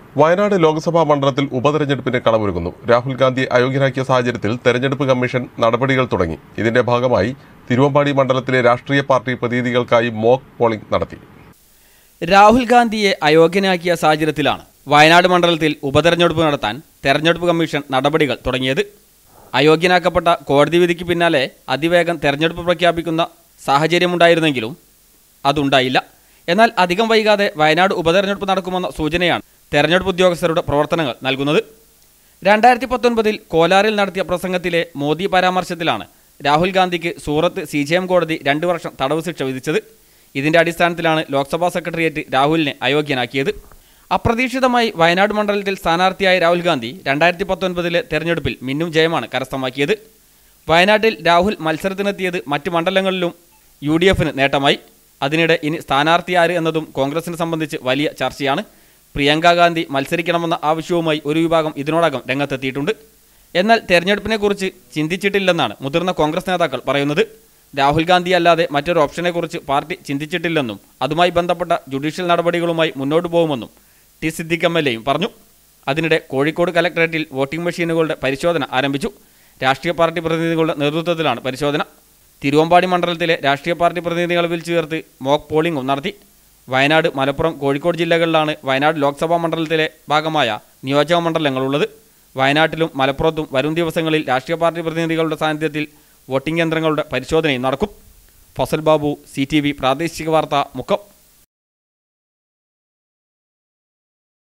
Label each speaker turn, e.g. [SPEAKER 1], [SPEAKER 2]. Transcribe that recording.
[SPEAKER 1] വയനാട് ലോക്സഭാ മണ്ഡലത്തിൽ ഉപതെരഞ്ഞെടുപ്പിന് കളമൊരുങ്ങുന്നു രാഹുൽ ഗാന്ധി അയോഗ്യനാക്കിയ സാഹചര്യത്തിൽ തെരഞ്ഞെടുപ്പ് കമ്മീഷൻ നടപടികൾ തുടങ്ങി ഇതിന്റെ ഭാഗമായി തിരുവമ്പാടി മണ്ഡലത്തിലെ രാഷ്ട്രീയ പാർട്ടി പ്രതിനിധികൾക്കായി മോക്ക് പോളിംഗ് നടത്തി
[SPEAKER 2] രാഹുൽ ഗാന്ധിയെ അയോഗ്യനാക്കിയ സാഹചര്യത്തിലാണ് വയനാട് മണ്ഡലത്തിൽ ഉപതെരഞ്ഞെടുപ്പ് നടത്താൻ തെരഞ്ഞെടുപ്പ് കമ്മീഷൻ നടപടികൾ തുടങ്ങിയത് അയോഗ്യനാക്കപ്പെട്ട കോടതി വിധിക്ക് പിന്നാലെ അതിവേഗം തെരഞ്ഞെടുപ്പ് പ്രഖ്യാപിക്കുന്ന സാഹചര്യമുണ്ടായിരുന്നെങ്കിലും അതുണ്ടായില്ല എന്നാൽ അധികം വൈകാതെ വയനാട് ഉപതെരഞ്ഞെടുപ്പ് നടക്കുമെന്ന സൂചനയാണ് തെരഞ്ഞെടുപ്പ് ഉദ്യോഗസ്ഥരുടെ പ്രവർത്തനങ്ങൾ നൽകുന്നത് രണ്ടായിരത്തി പത്തൊൻപതിൽ കോലാറിൽ നടത്തിയ പ്രസംഗത്തിലെ മോദി പരാമർശത്തിലാണ് രാഹുൽ ഗാന്ധിക്ക് സൂറത്ത് സി ജെ എം കോടതി രണ്ട് വർഷം തടവ് ശിക്ഷ വിധിച്ചത് ഇതിന്റെ അടിസ്ഥാനത്തിലാണ് ലോക്സഭാ സെക്രട്ടേറിയറ്റ് രാഹുലിനെ അയോഗ്യനാക്കിയത് അപ്രതീക്ഷിതമായി വയനാട് മണ്ഡലത്തിൽ സ്ഥാനാർത്ഥിയായ രാഹുൽ ഗാന്ധി രണ്ടായിരത്തി പത്തൊൻപതിലെ തെരഞ്ഞെടുപ്പിൽ മിന്നും ജയമാണ് കരസ്ഥമാക്കിയത് വയനാട്ടിൽ രാഹുൽ മത്സരത്തിനെത്തിയത് മറ്റ് മണ്ഡലങ്ങളിലും യു ഡി എഫിന് നേട്ടമായി അതിനിടെ ഇനി സ്ഥാനാർത്ഥി ആര് എന്നതും കോൺഗ്രസിനെ സംബന്ധിച്ച് വലിയ ചർച്ചയാണ് പ്രിയങ്ക ഗാന്ധി മത്സരിക്കണമെന്ന ആവശ്യവുമായി ഒരു വിഭാഗം ഇതിനോടകം രംഗത്തെത്തിയിട്ടുണ്ട് എന്നാൽ തെരഞ്ഞെടുപ്പിനെക്കുറിച്ച് ചിന്തിച്ചിട്ടില്ലെന്നാണ് മുതിർന്ന കോൺഗ്രസ് നേതാക്കൾ പറയുന്നത് രാഹുൽ ഗാന്ധി അല്ലാതെ മറ്റൊരു ഓപ്ഷനെക്കുറിച്ച് പാർട്ടി ചിന്തിച്ചിട്ടില്ലെന്നും അതുമായി ബന്ധപ്പെട്ട ജുഡീഷ്യൽ നടപടികളുമായി മുന്നോട്ടു പോകുമെന്നും ടി സിദ്ദിഖ് എം എൽ എയും പറഞ്ഞു അതിനിടെ കോഴിക്കോട് കലക്ടറേറ്റിൽ വോട്ടിംഗ് മെഷീനുകളുടെ പരിശോധന ആരംഭിച്ചു രാഷ്ട്രീയ പാർട്ടി പ്രതിനിധികളുടെ നേതൃത്വത്തിലാണ് പരിശോധന തിരുവമ്പാടി മണ്ഡലത്തിലെ രാഷ്ട്രീയ പാർട്ടി പ്രതിനിധികളെ വിളിച്ചു ചേർത്ത് മോക്ക് പോളിംഗും നടത്തി വയനാട് മലപ്പുറം കോഴിക്കോട് ജില്ലകളിലാണ് വയനാട് ലോക്സഭാ മണ്ഡലത്തിലെ ഭാഗമായ നിയോജക മണ്ഡലങ്ങളുള്ളത് വയനാട്ടിലും മലപ്പുറത്തും വരും ദിവസങ്ങളിൽ രാഷ്ട്രീയ പാർട്ടി പ്രതിനിധികളുടെ സാന്നിധ്യത്തിൽ വോട്ടിംഗ് യന്ത്രങ്ങളുടെ പരിശോധനയും നടക്കും ഫസൽ ബാബു സി പ്രാദേശിക വാർത്ത മുക്കം